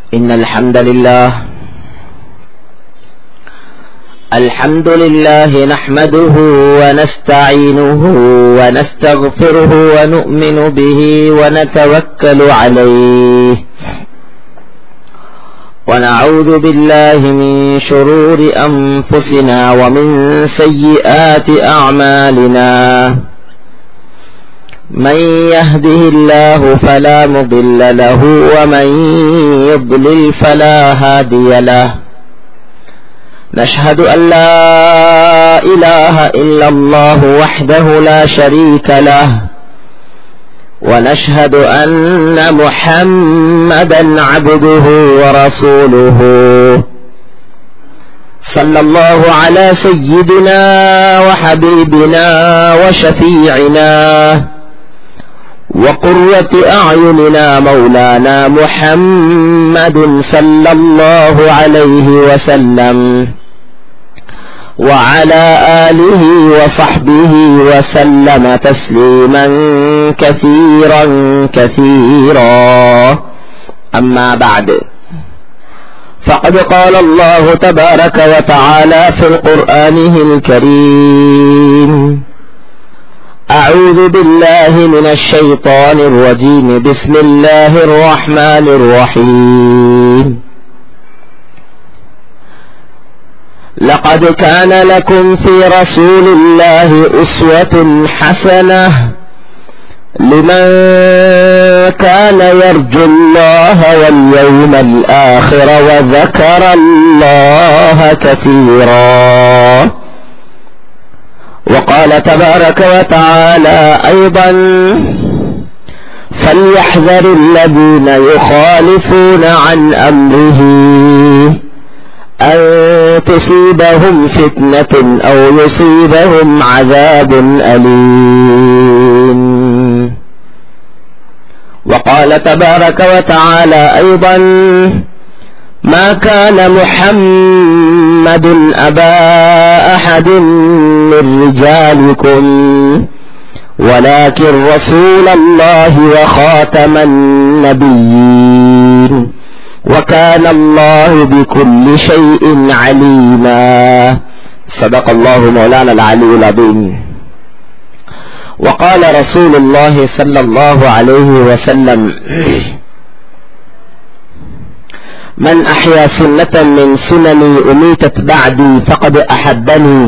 إن الحمد لله الحمد لله نحمده ونستعينه ونستغفره ونؤمن به ونتوكل عليه ونعوذ بالله من شرور أنفسنا ومن سيئات أعمالنا من يهده الله فلا مضل له ومن يضلل فلا هادي له نشهد أن لا إله إلا الله وحده لا شريك له ونشهد أن محمدا عبده ورسوله صلى الله على سيدنا وحبيبنا وشفيعنا وقرة أعيننا مولانا محمد صلى الله عليه وسلم وعلى آله وصحبه وسلم تسليما كثيرا كثيرا أما بعد فقد قال الله تبارك وتعالى في القرآنه الكريم أعوذ بالله من الشيطان الرجيم بسم الله الرحمن الرحيم لقد كان لكم في رسول الله أسوة حسنة لمن كان يرجو الله واليوم الآخر وذكر الله كثيرا وقال تبارك وتعالى أيضا فليحذر الذين يخالفون عن أمره أن تصيبهم فتنة أو يصيبهم عذاب أليم وقال تبارك وتعالى أيضا ما كان محمد أبا أحد من رجالكم ولكن رسول الله وخاتم النبيين وكان الله بكل شيء عليما صدق الله مولانا العلي العظيم وقال رسول الله صلى الله عليه وسلم من أحيا سنة من سنني أميتت بعدي فقد أحبني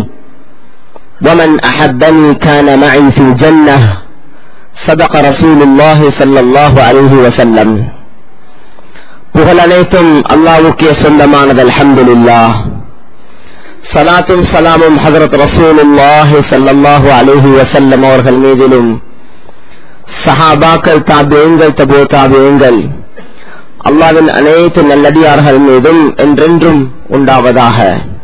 ومن أحبني كان معي في الجنة صدق رسول الله صلى الله عليه وسلم புகழ் அனைத்தும் அல்லாவுக்கே சொந்தமானது அல்ஹம்துலில்லா சலாத்தும் சலாமும் ஹதரத் ரசூலுல்லாஹி ஸல்லல்லாஹு அலைஹி வஸல்லம் அவர்கள் மீதிலும் சஹாபாக்கள் தாபியங்கள் தபோ தாபியங்கள் அல்லாவின் அனைத்து நல்லடியார்கள் மீதும் என்றென்றும் உண்டாவதாக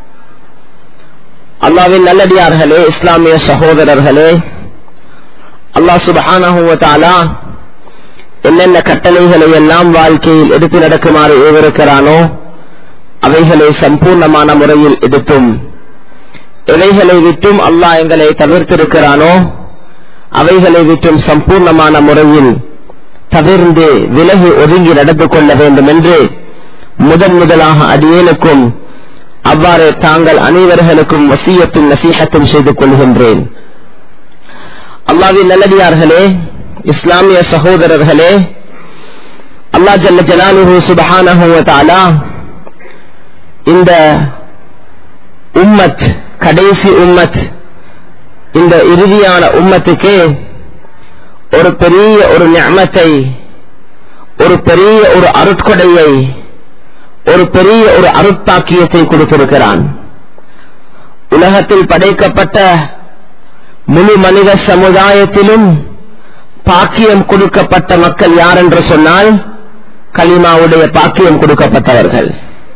அல்லாவின் நல்லடியார்களே இஸ்லாமிய சகோதரர்களே அல்லாஹ் சுபஹானஹுவத்தாலா என்னென்ன கட்டளைகளை எல்லாம் வாழ்க்கையில் எடுத்து நடக்குமாறு ஏவிருக்கிறானோ அவைகளை சம்பூர்ணமான முறையில் எடுத்தும் எவைகளை விட்டும் அல்லாஹ் எங்களை தவிர்த்திருக்கிறானோ அவைகளை விட்டும் சம்பூர்ணமான முறையில் தவிர்ந்து விலகி ஒதுங்கி நடந்து கொள்ள வேண்டும் என்று முதன் முதலாக அடியேனுக்கும் அவ்வாறு தாங்கள் அனைவர்களுக்கும் வசியத்தும் நசீகத்தும் செய்து கொள்கின்றேன் அல்லாவின் நல்லடியார்களே இஸ்லாமிய சகோதரர்களே அல்லா ஜல்ல ஜலாலுஹு சுபஹானஹுவதாலா இந்த உம்மத் கடைசி உம்மத் இந்த இறுதியான உம்மத்துக்கு ஒரு பெரிய ஒரு ஞானத்தை ஒரு பெரிய ஒரு அருட்கொடையை ஒரு பெரிய ஒரு அருட்பாக்கியத்தை கொடுத்திருக்கிறான் உலகத்தில் படைக்கப்பட்ட முழு மனித சமுதாயத்திலும் பாக்கியம் கொடுக்கப்பட்ட மக்கள் யார் என்று சொன்னால் கலிமாவுடைய பாக்கியம் கொடுக்கப்பட்டவர்கள்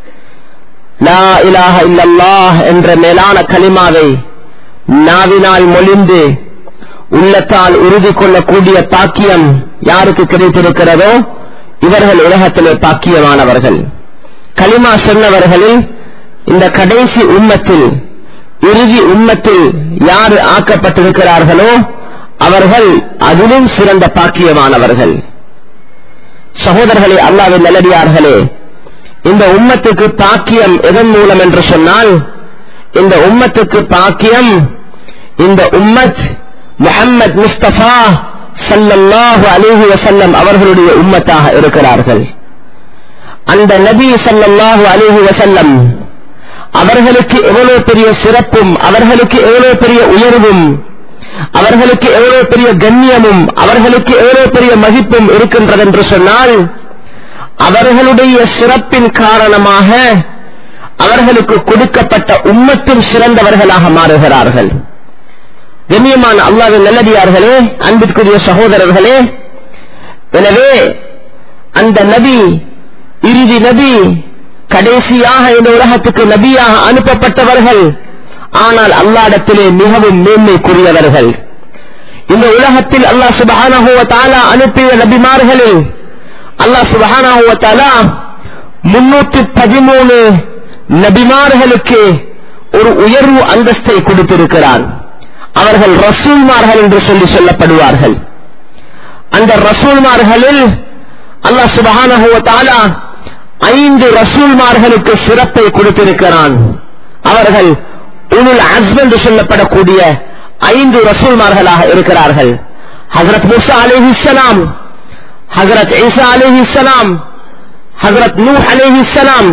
லா இலாஹ இல்லல்லாஹ் என்ற மேலான கலிமாவை நாவினால் மொழிந்து உள்ளத்தால் உறுதி கொள்ளக்கூடிய பாக்கியம் யாருக்கு கிடைத்திருக்கிறதோ இவர்கள் உலகத்திலே பாக்கியமானவர்கள் களிமா சொன்னவர்களில் இந்த கடைசி உம்மத்தில் இறுதி உம்மத்தில் யார் ஆக்கப்பட்டிருக்கிறார்களோ அவர்கள் அதிலும் சிறந்த பாக்கியமானவர்கள் சகோதரர்களே அல்லாவின் நல்லடியார்களே இந்த உம்மத்துக்கு பாக்கியம் எதன் மூலம் என்று சொன்னால் இந்த உம்மத்துக்கு பாக்கியம் இந்த உம்மத் முஹம்மத் முஸ்தபா சல்லல்லாஹு அலிஹி வசல்லம் அவர்களுடைய உம்மத்தாக இருக்கிறார்கள் அந்த நபி சல்லல்லாஹு அலிஹி வசல்லம் அவர்களுக்கு எவ்வளவு பெரிய சிறப்பும் அவர்களுக்கு எவ்வளவு பெரிய உயர்வும் அவர்களுக்கு எவ்வளவு பெரிய கண்ணியமும் அவர்களுக்கு எவ்வளவு பெரிய மதிப்பும் இருக்கின்றது என்று சொன்னால் அவர்களுடைய சிறப்பின் காரணமாக அவர்களுக்கு கொடுக்கப்பட்ட உம்மத்தும் சிறந்தவர்களாக மாறுகிறார்கள் கண்ணியமான அல்லாவின் நல்லடியார்களே அன்பிற்குரிய சகோதரர்களே எனவே அந்த நபி இறுதி நபி கடைசியாக இந்த உலகத்துக்கு நபியாக அனுப்பப்பட்டவர்கள் ஆனால் அல்லாடத்திலே மிகவும் மேன்மைக்குரியவர்கள் இந்த உலகத்தில் அல்லாஹ் சுபஹானஹுவ தாலா அனுப்பிய நபிமார்களில் அல்லாஹ் சுபஹானஹுவ தாலா முன்னூத்தி பதிமூணு நபிமார்களுக்கு ஒரு உயர்வு அந்தஸ்தை கொடுத்திருக்கிறார் அவர்கள் ரசூல்மார்கள் என்று சொல்லி சொல்லப்படுவார்கள் அந்த ரசூல்மார்களில் அல்லாஹ் சுபஹானஹுவ தாலா ஐந்து ரசூல்மார்களுக்கு சிறப்பை கொடுத்திருக்கிறான் அவர்கள் உனுல் அஸ்ம் என்று சொல்லப்படக்கூடிய ஐந்து ரசூல்மார்களாக இருக்கிறார்கள் ஹசரத் முசா அலிஹிஸ்லாம் ஹசரத் ஈசா அலிஹிஸ்லாம் ஹசரத் நூ அலிஹிஸ்லாம்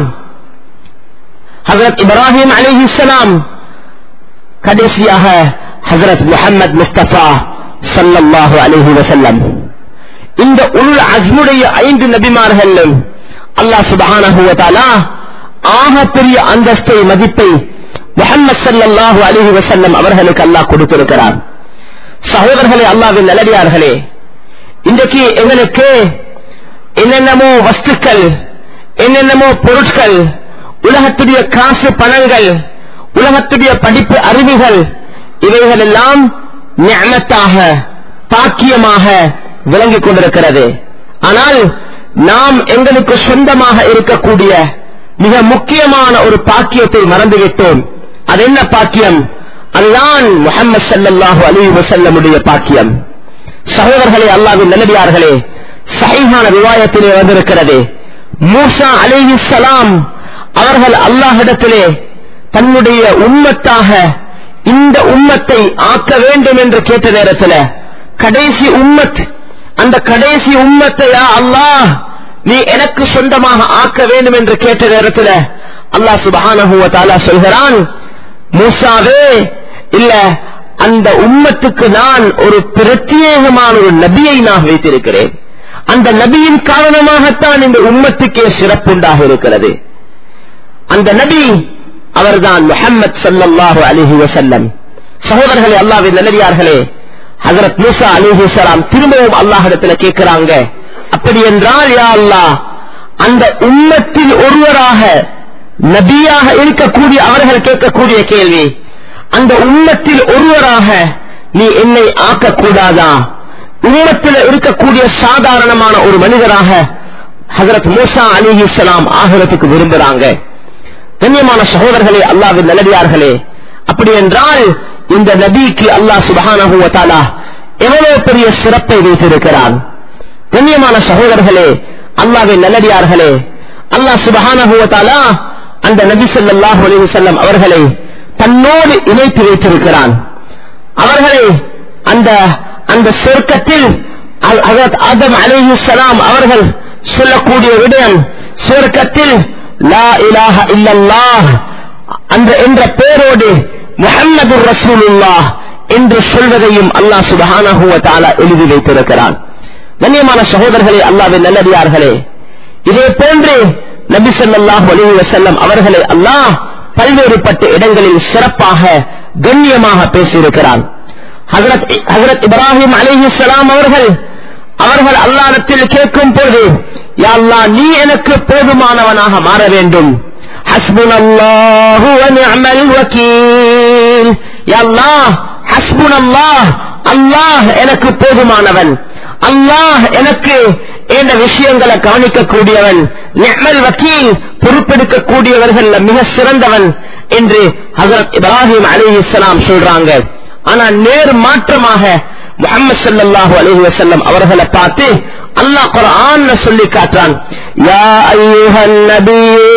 ஹசரத் இப்ராஹிம் அலிஹிஸ்லாம் கடைசியாக ஹசரத் முகமது முஸ்தபா சல்லல்லாஹு அலிஹி வசல்லம் இந்த உள் அஸ்முடைய ஐந்து நபிமார்களும் அல்லாஹ் சுபஹானஹுவதாலா ஆக பெரிய அந்தஸ்தை மதிப்பை முகமது சல்லாஹு அலிஹி வசல்லம் அவர்களுக்கு அல்லாஹ் கொடுத்திருக்கிறார் சகோதரர்களே அல்லாவின் நல்லடியார்களே இன்றைக்கு எங்களுக்கு என்னென்னமோ வஸ்துக்கள் என்னென்னமோ பொருட்கள் உலகத்துடைய காசு பணங்கள் உலகத்துடைய படிப்பு அறிவுகள் இவைகள் எல்லாம் ஞானத்தாக பாக்கியமாக விளங்கிக் கொண்டிருக்கிறது ஆனால் நாம் எங்களுக்கு சொந்தமாக இருக்கக்கூடிய மிக முக்கியமான ஒரு பாக்கியத்தை மறந்துவிட்டோம் அது என்ன பாக்கியம் அதுதான் முகமது சல்லாஹு அலி வசல்லமுடைய பாக்கியம் சகோதரர்களே அல்லாவின் நல்லடியார்களே சஹீஹான விவாயத்திலே வந்திருக்கிறது மூசா அலிஹி சலாம் அவர்கள் அல்லாஹிடத்திலே தன்னுடைய உம்மத்தாக இந்த உம்மத்தை ஆக்க வேண்டும் என்று கேட்ட நேரத்தில் கடைசி உம்மத் அந்த கடைசி உம்மத்தையா அல்லாஹ் நீ எனக்கு சொந்தமாக ஆக்க வேண்டும் என்று கேட்ட நேரத்தில் அல்லாஹ் சுபஹானஹுவ தாலா சொல்கிறான் மூசாவே இல்ல அந்த உம்மத்துக்கு நான் ஒரு பிரத்யேகமான ஒரு நபியை நான் வைத்திருக்கிறேன் அந்த நபியின் காரணமாகத்தான் இந்த உம்மத்துக்கே சிறப்புண்டாக இருக்கிறது அந்த நபி அவர்தான் முஹம்மத் சல்லல்லாஹு அலிஹி வசல்லம் சகோதரர்களே அல்லாவின் நல்லடியார்களே ஹசரத் மூசா அலிஹி சலாம் திரும்பவும் அல்லாஹிடத்துல கேட்கிறாங்க அப்படி என்றால் யா அல்லாஹ் அந்த உம்மத்தில் ஒருவராக நபியாக இருக்கக்கூடிய அவர்கள் கேட்கக்கூடிய கேள்வி அந்த உம்மத்தில் ஒருவராக நீ என்னை ஆக்கக்கூடாதா உம்மத்தில் இருக்கக்கூடிய சாதாரணமான ஒரு மனிதராக ஹசரத் மூசா அலிஹி இஸ்லாம் ஆகிறதுக்கு விரும்புறாங்க கண்ணியமான சகோதரர்களே அல்லாவின் நல்லடியார்களே அப்படி என்றால் இந்த நபிக்கு அல்லாஹ் சுபஹானஹுவ தாலா எவ்வளவு பெரிய சிறப்பை வைத்திருக்கிறான் கண்ணியமான சகோதரர்களே அல்லாவின் நல்லடியார்களே அல்லாஹ் சுபஹானஹுவ தாலா அந்த நபி ஸல்லல்லாஹு அலைஹி வஸல்லம் அவர்களை தன்னோடு இணைத்து வைத்திருக்கிறான் அவர்களை அந்த அந்த சொர்க்கத்தில் ஹஜரத் ஆதம் அலைஹிஸ்ஸலாம் அவர்கள் சொல்லக்கூடிய விடயம் சொர்க்கத்தில் லா இலாஹ இல்லல்லாஹ் அந்த என்ற பேரோடு முஹம்மது ரசூலுல்லாஹ் என்று சொல்வதையும் அல்லாஹ் சுபஹானஹு வ தஆலா எழுதி வைத்திருக்கிறான் கண்ணியமான சகோதரர்களே அல்லாஹ்வின் நல்லடியார்களே இதே போன்று நபி ஸல்லல்லாஹு அலைஹி வஸல்லம் அவர்களை அல்லாஹ் பல்வேறுபட்ட இடங்களில் சிறப்பாக கண்ணியமாக பேசியிருக்கிறான் ஹஜரத் ஹஜரத் இப்ராஹிம் அலைஹிஸ்ஸலாம் அவர்கள் அவர்கள் அல்லாஹ்விடத்தில் கேட்கும் போது யா அல்லாஹ் நீ எனக்கு போதுமானவனாக மாற வேண்டும் ஹஸ்புனல்லாஹு வ நிஅமல் வக்கீல் யா அல்லாஹ் ஹஸ்புனல்லாஹ் அல்லாஹ் எனக்கு போதுமானவன் அல்லாஹ் எனக்கு இந்த விஷயங்களை கவனிக்கக்கூடியவன் நிஅமல் வக்கீல் பொறுப்பெடுக்கக்கூடியவர்கள் மிக சிறந்தவன் என்று ஹசரத் இப்ராஹிம் அலிஹிஸ்லாம் சொல்றாங்க ஆனா நேர் மாற்றமாக முகமது ஸல்லல்லாஹு அலைஹி வஸல்லம் அவர்களை பார்த்து அல்லாஹ் குர்ஆன்ல சொல்லி காட்டுறான் யா அய்யுஹன் நபியு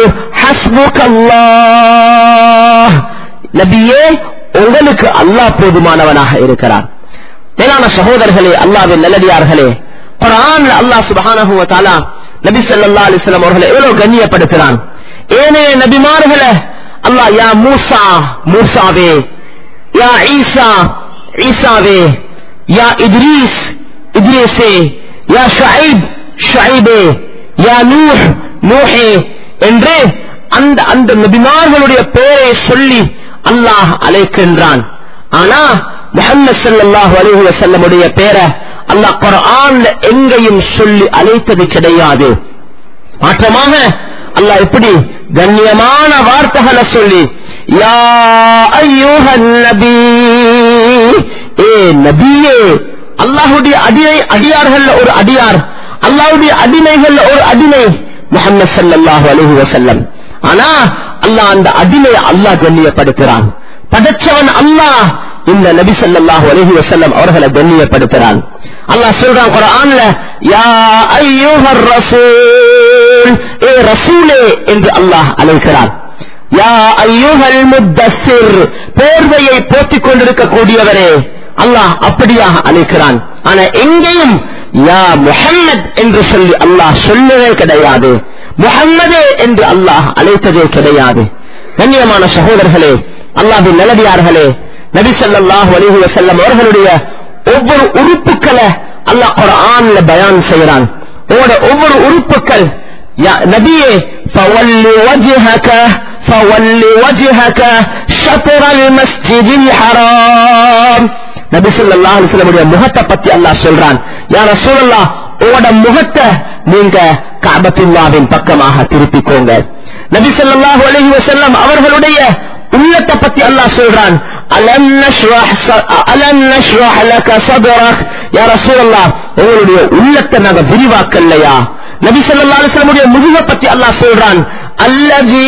ஹஸ்புகல்லாஹ் நபியே உங்களுக்கு அல்லாஹ் போதுமானவனாக இருக்கிறான் மேலான சகோதரர்களே அல்லாவின் நல்லடியார்களே குர்ஆன்ல அல்லாஹ் சுப்ஹானஹு வ தஆலா நபி ஸல்லல்லாஹு அலைஹி வஸல்லம் அவர்களை எவ்வளவு கண்ணியப்படுத்துறான் ஏனைய நபிமார்களை அல்லாஹ் யா மூசா மூசாவே யா ஈசா ஈசாவே யா இத்ரீஸ் இத்ரீஸே யா ஷுஐப் ஷுஐபே யா நூஹ் நூஹே என்று அந்த அந்த நபிமார்களுடைய பெயரை சொல்லி அல்லாஹ் அழைக்கின்றான் ஆனா முஹம்மது ஸல்லல்லாஹு அலைஹி வஸல்லமுடைய பேரை அல்லாஹ் குர்ஆன்ல எங்கேயும் சொல்லி அழைத்தது கிடையாது மாற்றமாக அல்லாஹ் எப்படி கண்ணியமான வார்த்தைகளை சொல்லி யா ஐயூஹன் நபி ஏ நபியே அல்லாஹ்வுடைய அடியை அடியார்கள்ல ஒரு அடியார் அல்லாஹ்வுடைய அடிமைகள்ல ஒரு அடிமை முஹம்மது ஸல்லல்லாஹு அலைஹி வஸல்லம் ஆனா அல்லாஹ் அந்த அடிமையை அல்லாஹ் கண்ணியப்படுத்துறான் படைச்சவன் அல்லாஹ் இந்த நபி ஸல்லல்லாஹு அலைஹி வஸல்லம் அவர்களை கண்ணியப்படுத்துறான் அல்லாஹ் சொல்றான் குர்ஆன்ல யா அய்யுஹர் ரசூல் ஏ ரசூலே என்று அல்லாஹ் அழைக்கிறான் யா அய்யுஹல் முத்தஸ்ஸிர் போர்வையை போத்திக் கொண்டிருக்கக்கூடியவரே அல்லாஹ் அப்படியாக அழைக்கிறான் ஆனா எங்கேயும் யா முஹம்மத் என்று சொல்லி அல்லாஹ் சொல்லவே கிடையாது முஹம்மதே என்று அல்லாஹ் அழைத்ததே கிடையாது கண்ணியமான சகோதரர்களே அல்லாஹின் நல்லடியார்களே நபி ஸல்லல்லாஹு அலைஹி வஸல்லம் அவர்களுடைய ஒவ்வொரு உறுப்புக்களை அல்லாஹ் குர்ஆன்ல பயான் செய்கிறான் உங்களோட ஒவ்வொரு உறுப்புக்கள் யா நபியே ஃபவல்லி வஜ்ஹக ஃபவல்லி வஜ்ஹக ஷத்ரல் மஸ்ஜிதில் ஹராம் நபி ஸல்லல்லாஹு அலைஹி வஸல்லம் முகத்தை பத்தி அல்லாஹ் சொல்றான் யா ரசூலல்லாஹ் உங்களோட முகத்தை நீங்க கஅபத்துல்லாவின் பக்கமாக திருப்பிக்கோங்க நபி ஸல்லல்லாஹு அலைஹி வஸல்லம் அவர்களுடைய உள்ளத்தை பத்தி அல்லாஹ் சொல்றான் அலம் நஷ்ரஹ் ச- அலம் நஷ்ரஹ் லக சத்ரக் யா ரசூலல்லாஹ் உங்களுடைய உள்ளத்தை நாங்க விரிவாக்கலையா நபி ஸல்லல்லாஹு அலைஹி வஸல்லமுடைய முதுகை பத்தி அல்லாஹ் சொல்றான் அல்லதி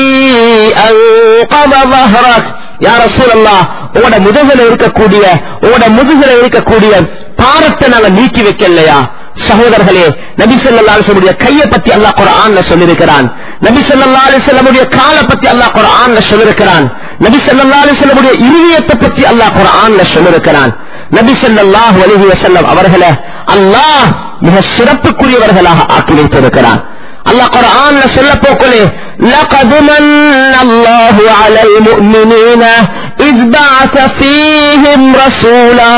அன்கத ظهرك யா ரசூலல்லாஹ் உங்களோட முதுகுல இருக்கக்கூடிய உங்களோட முதுகுல இருக்கக்கூடிய பாரத்தை நாங்க நீக்கி வைக்கலையா சகோதரர்களே நபி ஸல்லல்லாஹு அலைஹி வஸல்லம் கையை பத்தி அல்லாஹ் குர்ஆன்ல சொல்லியிருக்கிறான் நபி ஸல்லல்லாஹு அலைஹி வஸல்லம் காலை பத்தி அல்லாஹ் குர்ஆன்ல சொல்லியிருக்கிறான் நபி ஸல்லல்லாஹு அலைஹி வஸல்லம் இருதயத்தை பத்தி அல்லாஹ் குர்ஆன்ல சொல்லியிருக்கிறான் நபி ஸல்லல்லாஹு அலைஹி வஸல்லம் அவர்களை அல்லாஹ் மிக சிறப்புக்குரியவர்களாக ஆக்கி வைத்திருக்கிறான் அல்லாஹ் குர்ஆன்ல சொல்ல போக்கலே لقد من الله على المؤمنين إذ بعث فيهم رسولا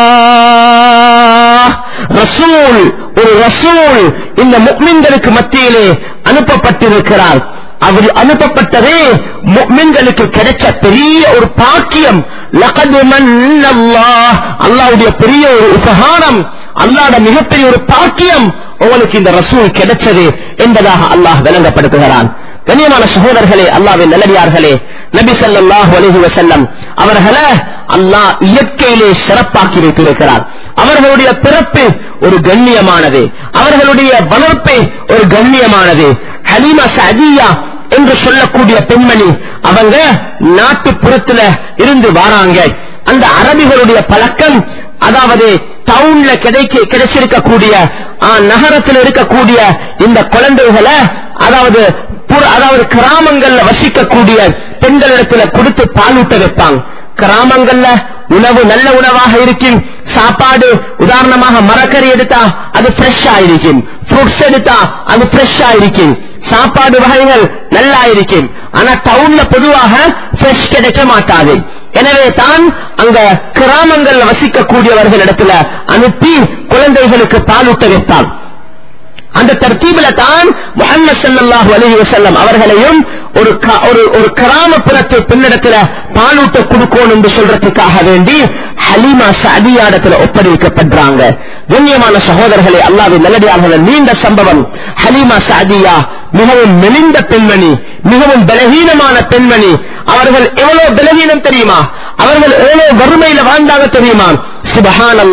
ரசூல் ஒரு ரசூல் இந்த முக்மின்களுக்கு மத்தியிலே அனுப்பப்பட்டிருக்கிறார் அவர் அனுப்பப்பட்டதே முக்மின்களுக்கு கிடைச்ச பெரிய ஒரு பாக்கியம் லகது மன்னல்லாஹ் அல்லாஹ்வுடைய பெரிய ஒரு உபகாரம் அல்லாஹ்வுடைய மிகப்பெரிய ஒரு பாக்கியம் உங்களுக்கு இந்த ரசூல் கிடைச்சது என்பதாக அல்லாஹ் விளங்கப்படுத்துகிறான் கண்ணியமான சகோதரர்களே அல்லாஹ்வின் நல்லடியார்களே நபி ஸல்லல்லாஹு அலைஹி வஸல்லம் அவர்களை அல்லாஹ் இயற்கையிலே சிறப்பாக்கி வைத்திருக்கிறார் அவர்களுடைய பிறப்பு ஒரு கண்ணியமானது அவர்களுடைய வளர்ப்பு ஒரு கண்ணியமானது ஹலீமா சதியா என்று சொல்லக்கூடிய பெண்மணி அவங்க நாட்டுப்புறத்துல இருந்து வராங்க அந்த அரபிகளுடைய பழக்கம் அதாவது டவுன்ல கிடைக்க கிடைச்சிருக்கக்கூடிய ஆ, நகரத்தில் இருக்கக்கூடிய இந்த குழந்தைகளை அதாவது புற- அதாவது கிராமங்கள்ல வசிக்கக்கூடிய பெண்களிடத்துல கொடுத்து பாலூட்ட வைப்பாங்க கிராமங்கள்ல உணவு நல்ல உணவாக இருக்கும் சாப்பாடு உதாரணமாக மரக்கறி எடுத்தா அது ஃப்ரெஷ்ஷா இருக்கும் ஃப்ரூட்ஸ் எடுத்தா அது ஃப்ரெஷ்ஷா இருக்கும் சாப்பாடு வகைகள் நல்லா இருக்கும் ஆனா டவுன்ல பொதுவாக ஃப்ரெஷ் கிடைக்க மாட்டாது எனவே தான் அங்க கிராமங்கள்ல வசிக்கக்கூடியவர்கள் இடத்துல அனுப்பி குழந்தைகளுக்கு பாலூட்ட வைத்தார் அந்த தர்த்தீபில தான் முஹம்மது ஸல்லல்லாஹு அலைஹி வஸல்லம் அவர்களையும் ஒரு க- ஒரு ஒரு கிராமப்புறத்தை பின்னிடத்துல பாலூட்ட கொடுக்கணும் என்று சொல்றதுக்காக வேண்டி ஹலீமா சதியாடத்துல ஒப்படைக்கப்படுறாங்க கண்ணியமான சகோதரர்களே அல்லாஹ்வின் நல்லடியார்களே நீண்ட சம்பவம் ஹலீமா சதியா மிகவும் மெலிந்த பெண்மணி மிகவும் பலகீனமான பெண்மணி அவர்கள் எவ்வளவு பலவீனம் தெரியுமா அவர்கள் எவ்வளவு வறுமையில வாழ்ந்தாங்க தெரியுமா சுபஹான்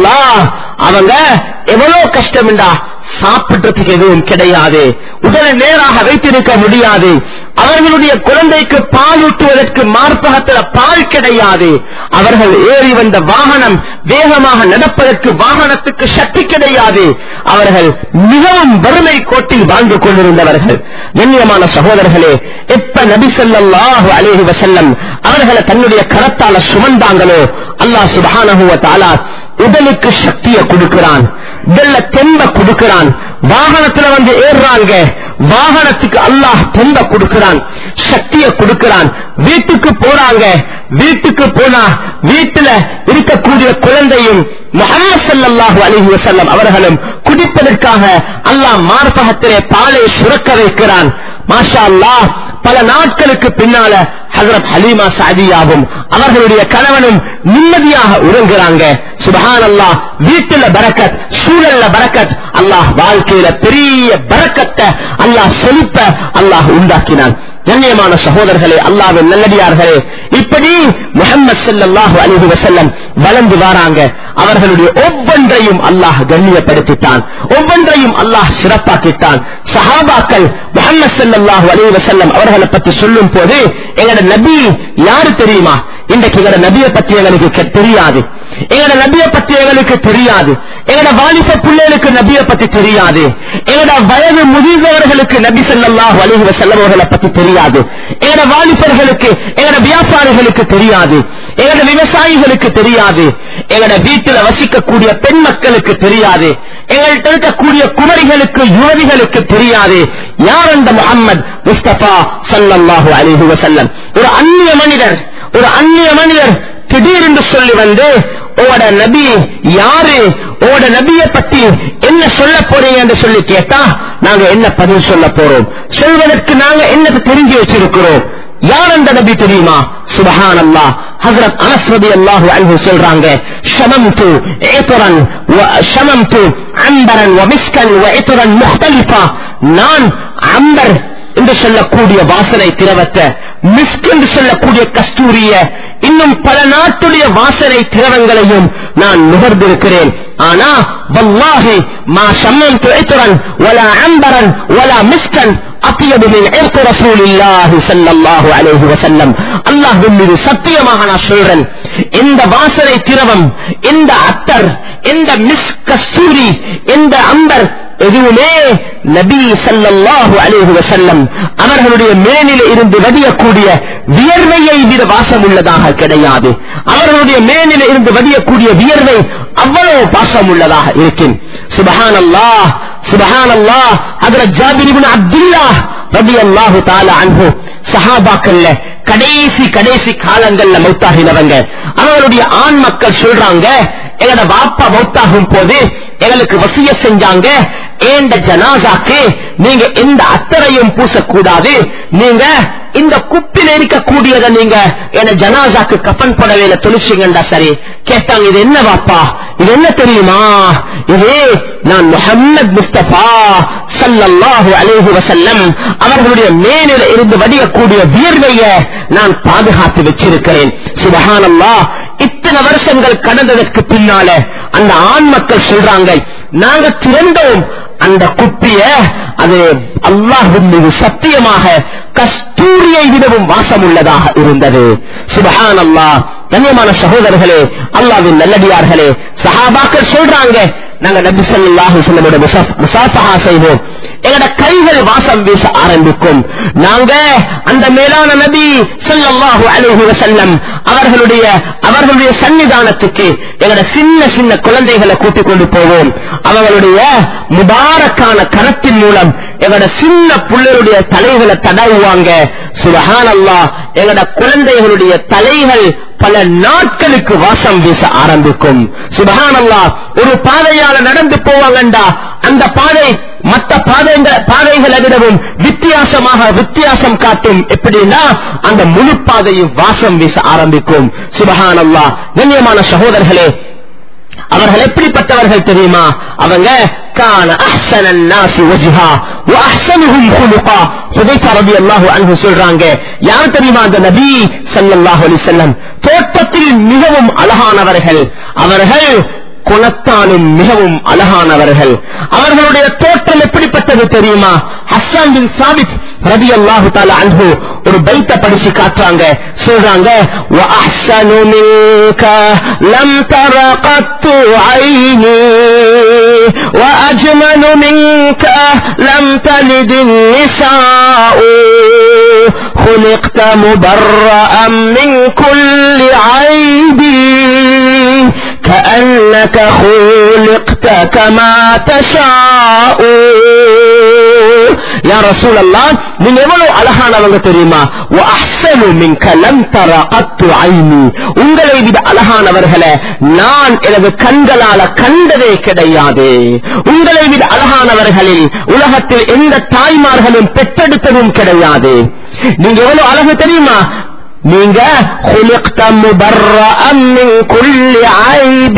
அவங்க எவ்வளவு கஷ்டம்டா சாப்பிடுறதுக்கு எதுவும் கிடையாது உடலை நேராக வைத்திருக்க முடியாது அவர்களுடைய குழந்தைக்கு பால் ஊட்டுவதற்கு மார்பகத்தில் பால் கிடையாது அவர்கள் ஏறி வந்த வாகனம் வேகமாக நடப்பதற்கு வாகனத்துக்கு சக்தி கிடையாது அவர்கள் மிகவும் வறுமை கோட்டில் வாழ்ந்து கொண்டிருந்தவர்கள் கண்ணியமான சகோதரர்களே எப்ப நபி ஸல்லல்லாஹு அலைஹி வஸல்லம் அவர்களை தன்னுடைய கரத்தால சுமந்தாங்களோ அல்லாஹ் சுப்ஹானஹு வ தஆலா உடலுக்கு சக்தியை கொடுக்கிறான் வெள்ள தெம்ப கொடுக்கிறான் வாகனத்துல வந்து ஏறுறாங்க வாகனத்துக்கு அல்லாஹ் தெம்ப கொடுக்கிறான் சக்தியை கொடுக்கிறான் வீட்டுக்கு போறாங்க வீட்டுக்கு போனா வீட்டுல இருக்கக்கூடிய குழந்தையும் முகமது ஸல்லல்லாஹு அலைஹி வஸல்லம் அவர்களும் குடிப்பதற்காக அல்லாஹ் மார்பகத்திலே பாலை சுரக்க வைக்கிறான் மாஷா அல்லாஹ் பல நாட்களுக்கு பின்னால ஹசரத் ஹலீமா சாதியாவும் அவர்களுடைய கணவனும் நிம்மதியாக உறங்குறாங்க சுபஹான் அல்லாஹ் வீட்டுல பரக்கத் சூழல்ல பரக்கத் அல்லாஹ் வாழ்க்கையில பெரிய பரக்கத்தை அல்லாஹ் செழிப்ப அல்லாஹ் உண்டாக்கினான் கண்ணியமான சகோதரர்களே அல்லாவின் நல்லடியார்களே இப்படி முகமது ஸல்லல்லாஹு அலைஹி வஸல்லம் வளர்ந்து வராங்க அவர்களுடைய ஒவ்வொன்றையும் அல்லாஹ் கண்ணியப்படுத்திட்டான் ஒவ்வொன்றையும் அல்லாஹ் சிறப்பாக்கிட்டான் சஹாபாக்கள் முகமது ஸல்லல்லாஹு அலைஹி வஸல்லம் அவர்களை பற்றி சொல்லும் போது எங்களோட நபி யாரு தெரியுமா இன்றைக்கு எங்களோட நபியை பத்தி எங்களுக்கு கெ- தெரியாது எங்களோட நபியை பத்தி எங்களுக்கு தெரியாது எங்களோட வாலிப பிள்ளைகளுக்கு நபியை பத்தி தெரியாது எங்களோட வயது முதிர்ந்தவர்களுக்கு நபி ஸல்லல்லாஹு அலைஹி வஸல்லம் அவர்களை பத்தி தெரியாது எங்களோட வாலிபர்களுக்கு எங்களோட வியாபாரிகளுக்கு தெரியாது எங்களோட விவசாயிகளுக்கு தெரியாது எங்களோட வீட்டுல வசிக்கக்கூடிய பெண் மக்களுக்கு தெரியாது எங்கள்கிட்ட இருக்கக்கூடிய குமரிகளுக்கு யுவதிகளுக்கு தெரியாது யார் அந்த முகம்மது முஸ்தபா ஸல்லல்லாஹு அலைஹி வஸல்லம் ஒரு அந்நிய மனிதர் ஒரு அந்நிய மனிதர் திடீரென்று சொல்லி வந்து உங்களோட நபி யாரு உங்களோட நபியை பத்தி என்ன சொல்ல போறீங்க என்று சொல்லி கேட்டா நாங்க என்ன பதில் சொல்ல போறோம் சொல்வதற்கு நாங்க என்ன தெரிஞ்சு வச்சிருக்கிறோம் யார் அந்த நபி தெரியுமா சுபஹான் அல்லாஹ் ஹசரத் அனஸ் ரலியல்லாஹு அன்ஹு சொல்றாங்க ஷமம்து இத்ரன் வ ஷமம்து அம்பரன் வ மிஸ்கன் வ இத்ரன் முக்தலிஃபா நான் அம்பர் என்று சொல்லக்கூடிய வாசனை திரவத்தை மிஸ்க் என்று சொல்லக்கூடிய கஸ்தூரிய இன்னும் பல நாட்டுடைய வாசனை திரவங்களையும் நான் நுகர்ந்திருக்கிறேன் ஆனா வல்லாஹி மா சம்மம் இத்ரன் வலா அம்பரன் வலா மிஸ்கன் அத்தியது மின் இர்க ரசூலில்லாஹி ஸல்லல்லாஹு அலைஹி வஸல்லம் அல்லாஹ்வின் மீது சத்தியமாக நான் சொல்றேன் இந்த வாசனை திரவம் இந்த அத்தர் இந்த மிஸ் கஸ்தூரி இந்த அம்பர் எதுவுமே நபி ஸல்லல்லாஹு அலைஹி வஸல்லம் அவர்களுடைய மேனில இருந்து வடியக்கூடிய வியர்வையை விட வாசம் உள்ளதாக கிடையாது அவர்களுடைய மேனில இருந்து வடியக்கூடிய வியர்வை அவ்வளவு பாசம் உள்ளதாக இருக்கும் சுபஹானல்லாஹ் சுபஹானல்லாஹ் அதுல ஜாபிர் இப்னு அப்துல்லாஹ் ரலியல்லாஹு தஆலா அன்ஹு சஹாபாக்கள்ல கடைசி கடைசி காலங்கள்ல மௌத்தாகினவங்க அவங்களுடைய ஆண் மக்கள் சொல்றாங்க எங்களோட வாப்பா மௌத்தாகும் போது எங்களுக்கு வசிய செஞ்சாங்க ஏண்ட ஜனாசாக்கு நீங்க எந்த அத்தரையும் பூசக்கூடாது நீங்க இந்த குப்பில் இருக்கக்கூடியதை நீங்க என்ன ஜனாசாக்கு கஃன் புடவையில தொழிச்சிங்கண்டா சரி கேட்டாங்க இது என்ன வாப்பா இது என்ன தெரியுமா இது நான் முஹம்மது முஸ்தபா ஸல்லல்லாஹு அலைஹி வஸல்லம் அவர்களுடைய மேனில இருந்து வடியக்கூடிய வியர்வைய நான் பாதுகாத்து வச்சிருக்கிறேன் சுபஹானல்லாஹ் இத்தனை வருஷங்கள் கடந்ததற்கு பின்னால அந்த ஆண் மக்கள் சொல்றாங்க நாங்க திறந்தோம் அந்த குப்பிய அது அல்லாஹ்வின் மீது சத்தியமாக கஸ்தூரியை விடவும் வாசம் உள்ளதாக இருந்தது சுபஹான் அல்லாஹ் கண்ணியமான சகோதரர்களே அல்லாஹ்வின் நல்லடியார்களே சஹாபாக்கள் சொல்றாங்க நாங்க நபி ஸல்லல்லாஹு அலைஹி வஸல்லம் முசாஃபஹா செய்வோம் எங்கட கைகள் வாசம் வீச ஆரம்பிக்கும் நாங்க அந்த மேலான நபி ஸல்லல்லாஹு அலைஹி வஸல்லம் அவர்களுடைய அவர்களுடைய சன்னிதானத்துக்கு எங்கட சின்ன சின்ன குழந்தைகளை கூட்டிக் கொண்டு போவோம் அவர்களுடைய முபாரக்கான கரத்தின் மூலம் எங்கட சின்ன பிள்ளைகளுடைய தலைகளை தடவுவாங்க சுபஹான் அல்லாஹ் எங்கட குழந்தைகளுடைய தலைகள் பல நாட்களுக்கு வாசம் வீச ஆரம்பிக்கும் சுபஹான் அல்லாஹ் ஒரு பாதையால நடந்து போவாங்கண்டா அந்த பாதை மற்ற பாதைங்க- பாதைகளை விடவும் வித்தியாசமாக வித்தியாசம் காட்டும் எப்படின்னா அந்த முழு பாதையும் வாசம் வீச ஆரம்பிக்கும் சுபஹான் அல்லாஹ் கண்ணியமான சகோதரர்களே அவர்கள் எப்படிப்பட்டவர்கள் தெரியுமா அவங்க கான அஹ்சனன் நாசி வஜ்ஹா வ அஹ்சனுஹும் குலுகா ஹுதைஃபா ரலியல்லாஹு அன்ஹு சொல்றாங்க யார் தெரியுமா அந்த நபி ஸல்லல்லாஹு அலைஹி வஸல்லம் தோற்றத்தில் மிகவும் அழகானவர்கள் அவர்கள் குணத்தாலும் மிகவும் அழகானவர்கள் அவர்களுடைய தோற்றம் எப்படிப்பட்டது தெரியுமா ஹஸ்ஸான் பின் சாபித் ரதி அல்லாஹு தாலா அன்ஹு ஒரு பைத்த படிச்சு காட்டுறாங்க சொல்றாங்க وَأَحْسَنُ مِنكَ لَمْ تَرَ قَطُّ عَيْنِي وَأَجْمَلُ مِنكَ لَمْ تَلِدِ النِّسَاءُ خُلِقْتَ مُبَرَّأً مِنْ كُلِّ عَيْبٍ كأنك خلقت كما تشاء يا رسول الله நீங்க எவ்வளவு அழகானவங்க தெரியுமா وأحسن منك لم تر قط عيني உங்களை விட அழகானவர்களை நான் எனது கண்களால கண்டதே கிடையாது உங்களை விட அழகானவர்களில் உலகத்தில் எந்த தாய்மார்களும் பெற்றெடுத்ததும் கிடையாது நீங்க எவ்வளவு அழகு தெரியுமா நீங்க خلقت مبرأ من كل عيب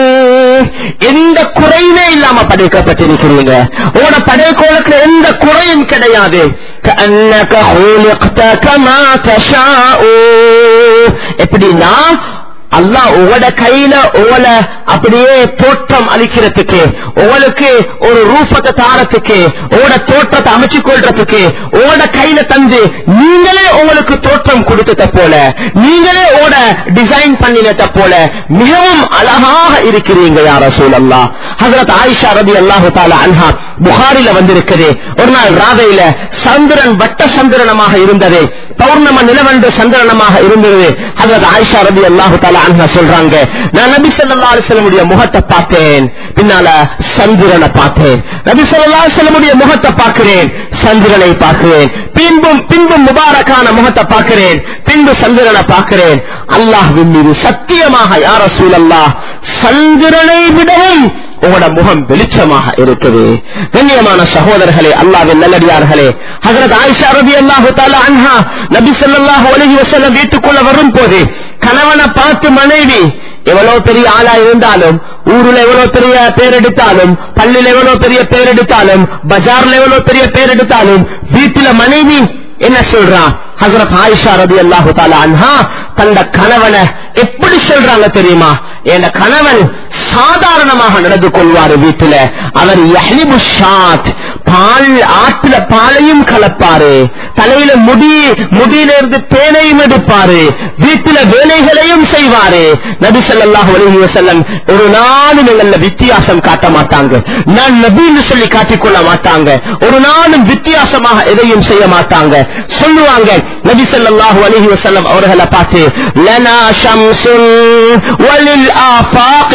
எந்த குறையுமே இல்லாம படைக்கப்பட்டிருக்கிறீங்க உங்களோட படைக்கோளத்துல எந்த குறையும் கிடையாது كأنك خلقت كما تشاء எப்படின்னா அல்லாஹ் உங்களோட கையில உங்களை அப்படியே தோற்றம் அளிக்கிறதுக்கு உங்களுக்கு ஒரு ரூபத்தை தாரத்துக்கு உங்களோட தோற்றத்தை அமைச்சு கொள்றதுக்கு உங்களோட கையில தந்து நீங்களே உங்களுக்கு தோற்றம் கொடுத்தத போல நீங்களே உங்களோட டிசைன் பண்ணினத போல மிகவும் அழகாக இருக்கிறீங்க யார சூழல்லா ஹசரத் ஆயிஷா ரபி அல்லாஹு தாலா அன்ஹா புகாரில வந்திருக்குது ஒரு நாள் ராதையில சந்திரன் வட்ட சந்திரனமாக இருந்தது பௌர்ணம நிலவன்று சந்திரனமாக இருந்தது ஹசரத் ஆயிஷா ரபி அல்லாஹு தாலா அன்ஹா சொல்றாங்க நான் நபி ஸல்லல்லாஹு அலைஹி வஸல்லமுடைய முகத்தை பார்த்தேன் பின்னால சந்திரனை பார்த்தேன் நபி ஸல்லல்லாஹு அலைஹி வஸல்லமுடைய முகத்தை பார்க்கிறேன் சந்திரனை பார்க்கிறேன் பின்பும் பின்பும் முபாரக்கான முகத்தை பார்க்கிறேன் பின்பு சந்திரனை பார்க்கிறேன் அல்லாஹ்வின் மீது சத்தியமாக யார சூழல்லா சந்திரனை விடவும் உங்களோட முகம் வெளிச்சமாக இருக்குது கண்ணியமான சகோதரர்களே அல்லாவின் நல்லடியார்களே ஹசரத் ஆயிஷா ரபி அல்லாஹு தாலா அன்ஹா நபி ஸல்லல்லாஹு அலைஹி வஸல்லம் வீட்டுக்குள்ள வரும் போது கணவனை பார்த்து மனைவி எவ்வளவு பெரிய ஆளா இருந்தாலும் ஊருல எவ்வளவு பெரிய பேர் எடுத்தாலும் பள்ளியில எவ்வளவு பெரிய பேர் எடுத்தாலும் பஜார்ல எவ்வளவு பெரிய பேர் எடுத்தாலும் வீட்டுல மனைவி என்ன சொல்றா ஹசரத் ஆயிஷா ரபி அல்லாஹு தாலா அன்ஹா தந்த கணவனை எப்படி சொல்றாங்க தெரியுமா என் கணவன் சாதாரணமாக நடந்து கொள்வாரு வீட்டுல அவர் யஹ்லிபு ஷாத் பால் ஆற்றுல பாலையும் கலப்பாரு தலையில முடி முடியிலிருந்து தேனையும் எடுப்பாரு வீட்டுல வேலைகளையும் செய்வாரு நபி ஸல்லல்லாஹு அலைஹி வஸல்லம் ஒரு நாளும் எங்கள்ல வித்தியாசம் காட்ட மாட்டாங்க நான் நபின்னு சொல்லி காட்டிக்கொள்ள மாட்டாங்க ஒரு நாளும் வித்தியாசமாக எதையும் செய்ய மாட்டாங்க சொல்லுவாங்க நபி ஸல்லல்லாஹு அலைஹி வஸல்லம் அவர்களை பார்த்து லனா ஷம்சுன் வலில் ஆஃபாக்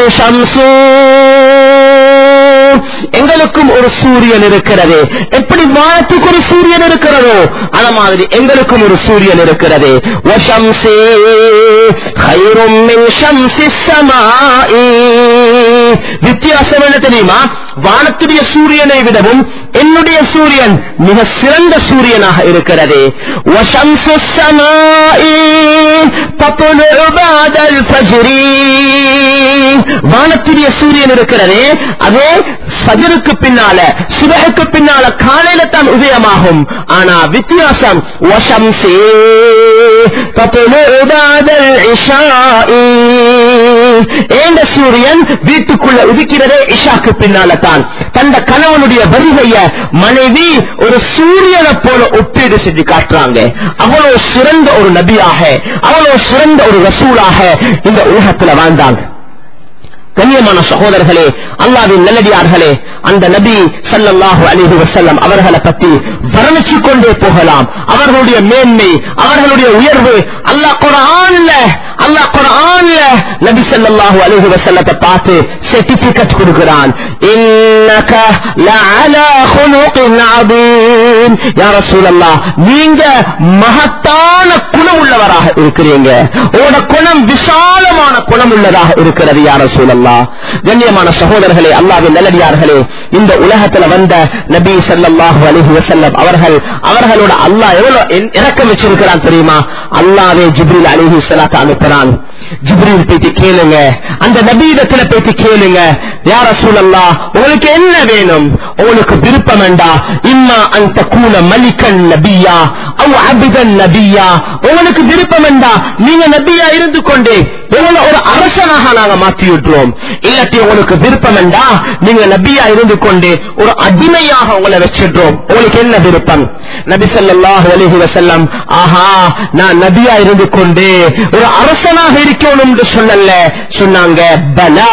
ஷம்சுன் எங்களுக்கும் ஒரு சூரியன் இருக்கிறது எப்படி வானத்துக்கு ஒரு சூரியன் இருக்கிறதோ அந்த மாதிரி எங்களுக்கும் ஒரு சூரியன் இருக்கிறது வஷம்சி கைரும் மின் ஷம்சி ஸமாஇ வித்தியாசம் என்ன தெரியுமா வானத்துடைய சூரியனை விடவும் என்னுடைய சூரியன் மிக சிறந்த சூரியனாக இருக்கிறது وشمس السماء تطلع بعد الفجر வானத்துடைய சூரியன் இருக்கிறதே அதே ஃபஜருக்கு பின்னால சுபஹுக்கு பின்னால காலையில தான் உதயமாகும் ஆனா வித்தியாசம் வசம்சி تطلع بعد العشاء ஏண்ட சூரியன் வீட்டுக்குள்ள உதிக்கிறதே இஷாக்கு பின்னால தான் தந்த கணவனுடைய வருகைய மனைவி ஒரு சூரியனை போல ஒப்பீடு செஞ்சு காட்டுறாங்க அவ்வளவு சிறந்த ஒரு நபியாக அவ்வளவு சிறந்த ஒரு ரசூலாக இந்த உலகத்துல வாழ்ந்தாங்க கண்ணியமான சகோதரர்களே அல்லாவின் நல்லடியார்களே அந்த நபி ஸல்லல்லாஹு அலைஹி வஸல்லம் அவர்களை பற்றி வர்ணிச்சு கொண்டே போகலாம் அவர்களுடைய மேன்மை அவர்களுடைய உயர்வு அல்லாஹ் குர்ஆன்ல அல்லாஹ் குர்ஆன்ல நபி ஸல்லல்லாஹு அலைஹி வஸல்லத்தை பார்த்து சர்டிபிகேட் கொடுக்கிறான் இன்னக லஅலா குலுகின் அதீம் யா ரசூலல்லாஹ் நீங்க மகத்தான குணம் உள்ளவராக இருக்கிறீங்க உங்களோட குணம் விசாலமான குணம் உள்ளதாக இருக்கிறது யா ரசூலல்லாஹ் கண்ணியமான சகோதரர்களே அல்லாவின் நல்லடியார்களே இந்த உலகத்துல வந்த நபி ஸல்லல்லாஹு அலைஹி வஸல்லம் அவர்கள் அவர்களோட அல்லாஹ் எவ்வளவு இறக்கம் வச்சிருக்கிறான் தெரியுமா அல்லாவே ஜிப்ரீல் அலைஹி ஸலாத்து அனுப்புறான் அனுப்புறான் ஜிப்ரீல் போயிட்டு கேளுங்க அந்த நபீதத்துல போயிட்டு கேளுங்க யார சூழல்லா உங்களுக்கு என்ன வேணும் உங்களுக்கு விருப்பம் வேண்டா இம்மா அந்த கூல மலிகன் நபியா அவ் அபிதன் நபியா உங்களுக்கு விருப்பம் வேண்டா நீங்க நபியா இருந்து கொண்டு உங்களை ஒரு அரசனாக நாங்க மாற்றி விட்டுருவோம் இல்லாட்டி உங்களுக்கு விருப்பம் வேண்டா நீங்க நபியா இருந்து கொண்டு ஒரு அடிமையாக உங்களை வச்சிடுறோம் உங்களுக்கு என்ன விருப்பம் நபி ஸல்லல்லாஹு அலைஹி வஸல்லம் ஆஹா நான் நபியா இருந்து கொண்டு ஒரு அரசனாக இருக்கணும் என்று சொல்லல சொன்னாங்க பலா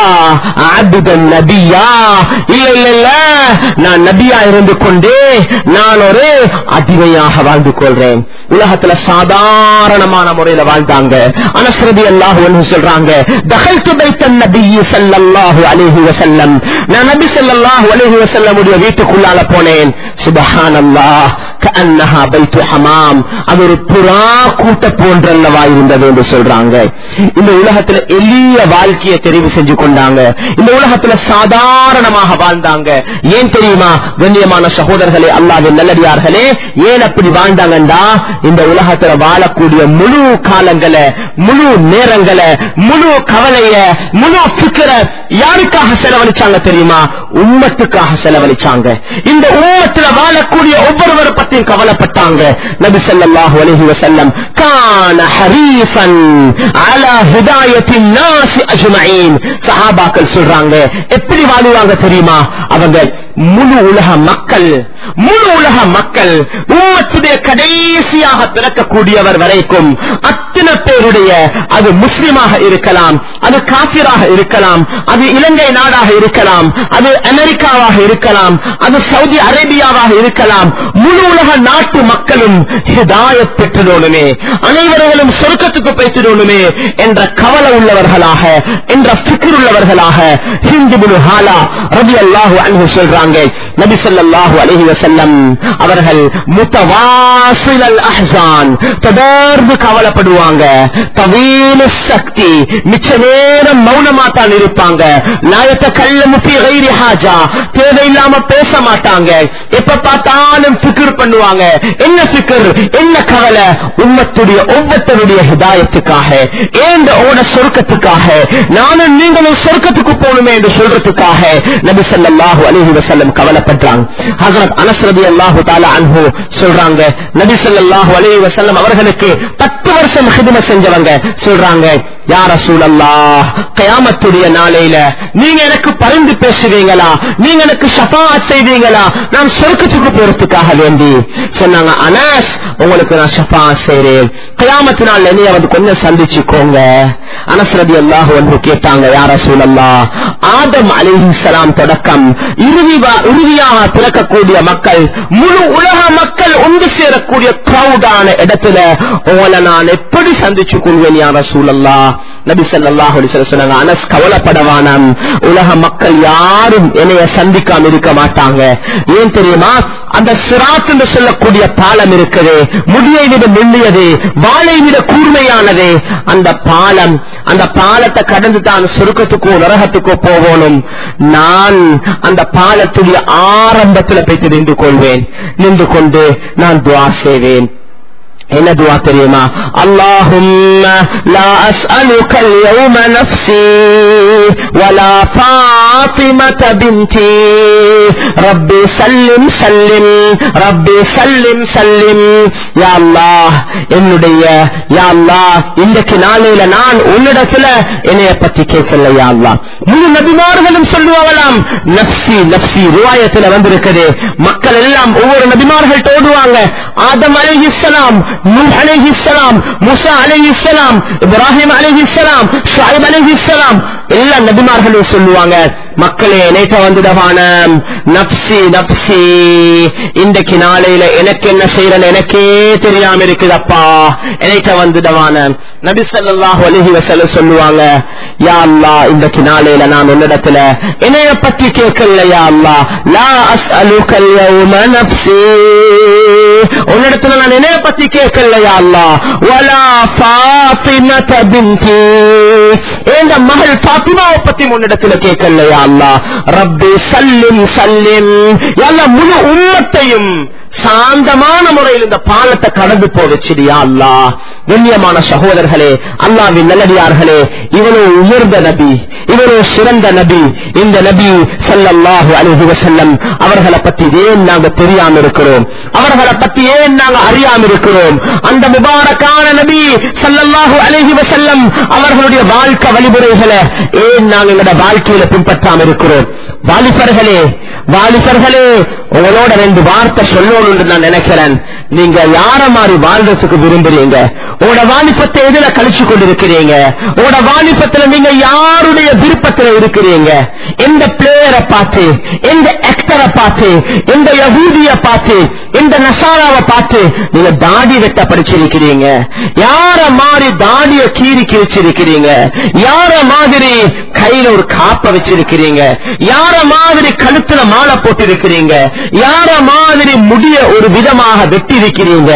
அபுதன் நபியா இல்ல இல்ல இல்ல நான் நபியா இருந்து கொண்டு நான் ஒரு அடிமையாக வாழ்ந்து கொள்றேன் உலகத்துல சாதாரணமான முறையில வாழ்ந்தாங்க அனஸ்ரதி அல்லாஹ் ஒன்று சொல்றாங்க தகல்து பைத்தன் நபி ஸல்லல்லாஹு அலைஹி வஸல்லம் நான் நபி ஸல்லல்லாஹு அலைஹி வஸல்லம் உடைய வீட்டுக்குள்ளால போனேன் சுபஹானல்லாஹ் கஅன்னஹா பைத்து ஹமாம் அது ஒரு புறா கூட்ட போன்றல்லவா இருந்தது என்று சொல்றாங்க இந்த உலகத்துல எளிய வாழ்க்கையை தெரிவு செஞ்சு கொண்டாங்க இந்த உலகத்துல சாதாரணமாக வாழ்ந்தாங்க ஏன் தெரியுமா கண்ணியமான சகோதரர்களே அல்லாவின் நல்லடியார்களே ஏன் அப்படி வாழ்ந்தாங்கண்டா இந்த உலகத்துல வாழக்கூடிய முழு காலங்களை முழு நேரங்களை முழு கவலைய முழு பிக்கர யாருக்காக செலவழிச்சாங்க தெரியுமா உம்மத்துக்காக செலவழிச்சாங்க இந்த உம்மத்துல வாழக்கூடிய ஒவ்வொருவரை பத்தியும் கவலைப்பட்டாங்க நபி ஸல்லல்லாஹு அலைஹி வஸல்லம் கான ஹரீஃபன் அலா ஹிதாயத்தின் நாஸ் அஜ்மஈன் சஹாபாக்கள் சொல்றாங்க எப்படி வாழுவாங்க தெரியுமா அவங்க முழு உலக மக்கள் முழு உலக மக்கள் உம்மத்துடைய கடைசியாக பிறக்கக்கூடியவர் வரைக்கும் அத்தனை பேருடைய அது முஸ்லிமாக இருக்கலாம் அது காபிராக இருக்கலாம் அது இலங்கை நாடாக இருக்கலாம் அது அமெரிக்காவாக இருக்கலாம் அது சவுதி அரேபியாவாக இருக்கலாம் முழு உலக நாட்டு மக்களும் ஹிதாயத் பெற்றதோனுமே அனைவர்களும் சொர்க்கத்துக்கு பேசிடணுமே என்ற கவலை உள்ளவர்களாக என்ற ஃபிக்ர் உள்ளவர்களாக ஹிந்து புனு ஹாலா ரபி அல்லாஹு அன்பு சொல்றாங்க நபி ஸல்லல்லாஹு அலைஹி வஸல்லம் அவர்கள் முத்தவாசிலல் அஹ்சான் தொடர்ந்து கவலைப்படுவாங்க தவீல சக்தி மிச்ச நேரம் மௌனமா தான் இருப்பாங்க நாயத்த கல்ல முப்பி கைரி ஹாஜா தேவையில்லாம பேச மாட்டாங்க எப்ப பார்த்தாலும் ஃபிக்ர் பண்ணுவாங்க என்ன ஃபிக்ர் என்ன கவலை உம்மத்துடைய ஒவ்வொருத்தருடைய ஹிதாயத்துக்காக ஏந்த ஓட சொர்க்கத்துக்காக நானும் நீங்களும் சொர்க்கத்துக்கு போகணுமே என்று சொல்றதுக்காக நபி ஸல்லல்லாஹு அலைஹி வஸல்லம் கவலைப்பட்டாங்க ஹஜரத் அனஸ் ரலியல்லாஹு தஆலா அன்ஹு சொல்றாங்க நபி ஸல்லல்லாஹு அலைஹி வஸல்லம் அவர்களுக்கு 10 வருஷம் ஹிதமத் செஞ்சவங்க சொல்றாங்க யா ரசூலல்லாஹ் கியாமத்துடைய நாளையில நீங்க எனக்கு பரிந்து பேசுவீங்களா நீங்க எனக்கு ஷஃபாஅத் செய்வீங்களா நான் சொர்க்கத்துக்கு போறதுக்காக வேண்டி சொன்னாங்க அனஸ் உங்களுக்கு நான் ஷஃபாஅத் செய்றேன் கியாமத்து நாள் என்னைய வந்து கொஞ்சம் சந்திச்சுக்கோங்க அனஸ் ரலியல்லாஹு அன்ஹு கேட்டாங்க யா ரசூலல்லாஹ் ஆதம் அலைஹிஸ்ஸலாம் தொடக்கம் இறுதி வா- இறுதியாக பிறக்கக்கூடிய மக்கள் முழு உலக மக்கள் ஒன்று சேரக்கூடிய கிரௌடான இடத்துல உங்களை நான் எப்படி சந்திச்சு கொள்வேன் யார சூழல்லா நபி ஸல்லல்லாஹு அலைஹி வஸல்லம் சொன்னாங்க அனஸ் கவலைப்படவானாம் உலக மக்கள் யாரும் என்னைய சந்திக்காம இருக்க மாட்டாங்க ஏன் தெரியுமா அந்த சிராத் என்று சொல்லக்கூடிய பாலம் இருக்குது முடியை விட மெல்லியது வாளை விட கூர்மையானது அந்த பாலம் அந்த பாலத்தை கடந்து தான் சுருக்கத்துக்கோ நரகத்துக்கோ போகணும் நான் அந்த பாலத்துடைய ஆரம்பத்தில் போய்த்து நின்று கொள்வேன் நின்று கொண்டு நான் துவா செய்வேன் என்ன துவா தெரியுமா اللهم لا أسألك اليوم نفسي ولا فاطمة بنتي ربي سلم سلم ربي سلم سلم يا الله என்னுடைய யா அல்லாஹ் இன்றைக்கு நாளையில நான் உன்னிடத்துல என்னைய பத்தி கேட்கல யா அல்லாஹ் முழு நபிமார்களும் சொல்லுவாங்களாம் நப்சி நப்சி ருவாயத்துல வந்திருக்குது மக்கள் எல்லாம் ஒவ்வொரு நபிமார்கள் ஓடுவாங்க ஆதம் அலைஹிஸ்ஸலாம் நூஹ் அலைஹிஸ்ஸலாம் முசா அலைஹிஸ்ஸலாம் இப்ராஹிம் அலைஹிஸ்ஸலாம் ஷுஐப் அலைஹிஸ்ஸலாம் எல்லா நபிமார்களும் சொல்லுவாங்க மக்களே என்னைட்ட வந்துடவான நப்சி நப்சி இன்றைக்கு நாளையில எனக்கு என்ன செய்யறேன்னு எனக்கே தெரியாம இருக்குதப்பா என்னைட்ட வந்துடவான நபி ஸல்லல்லாஹு அலைஹி வஸல்லம் சொல்லுவாங்க யா அல்லாஹ் இன்றைக்கு நாளையில நான் உன்னிடத்துல என்னைய பத்தி கேட்கல யா அல்லாஹ் லா அஸ்அலுக اليوم نفسي உன்னிடத்துல நான் என்னைய பத்தி பத்தி கேட்கலையா அல்லா வலா ஃபாத்திமத பின்தி எங்க மகள் பாத்திமாவை பத்தி முன்னிடத்துல கேட்கலையா அல்லா ரப்பி சல்லிம் சல்லிம் எல்லா முழு உம்மத்தையும் சாந்தமான முறையில் இந்த பாலத்தை கடந்து போவச்சிடியா அல்லா கண்ணியமான சகோதரர்களே அல்லாவின் நல்லடியார்களே இவனோ உயர்ந்த நபி இவனோ சிறந்த நபி இந்த நபி ஸல்லல்லாஹு அலைஹி வஸல்லம் அவர்களை பத்தி ஏன் நாங்க தெரியாம இருக்கிறோம் அவர்களை பத்தி ஏன் நாங்க அறியாம இருக்கிறோம் அந்த முபாரக்கான நபி ஸல்லல்லாஹு அலைஹி வஸல்லம் அவர்களுடைய வாழ்க்கை வழிமுறைகளை ஏன் நாங்க எங்களோட வாழ்க்கையில பின்பற்றாம இருக்கிறோம் வாலிபர்களே வாலிபர்களே உங்களோட ரெண்டு வார்த்தை சொல்லணும்னு நான் நினைக்கிறேன் நீங்க யார மாதிரி வாழ்றதுக்கு விரும்புறீங்க உங்களோட வாலிபத்தை எதுல கழிச்சு கொண்டிருக்கிறீங்க உங்களோட வாலிபத்துல நீங்க யாருடைய விருப்பத்துல இருக்கிறீங்க எந்த பிளேயரை பார்த்து எந்த ஆக்டரை பார்த்து எந்த யகூதிய பார்த்து எந்த நசாராவை பார்த்து நீங்க தாடி வெட்ட படிச்சிருக்கிறீங்க யார மாதிரி தாடிய கீறி கிழிச்சிருக்கிறீங்க யார மாதிரி கையில ஒரு காப்ப வச்சிருக்கிறீங்க யார மாதிரி கழுத்துல மாலை போட்டிருக்கிறீங்க யார மாதிரி முடிய ஒரு விதமாக வெட்டி இருக்கிறீங்க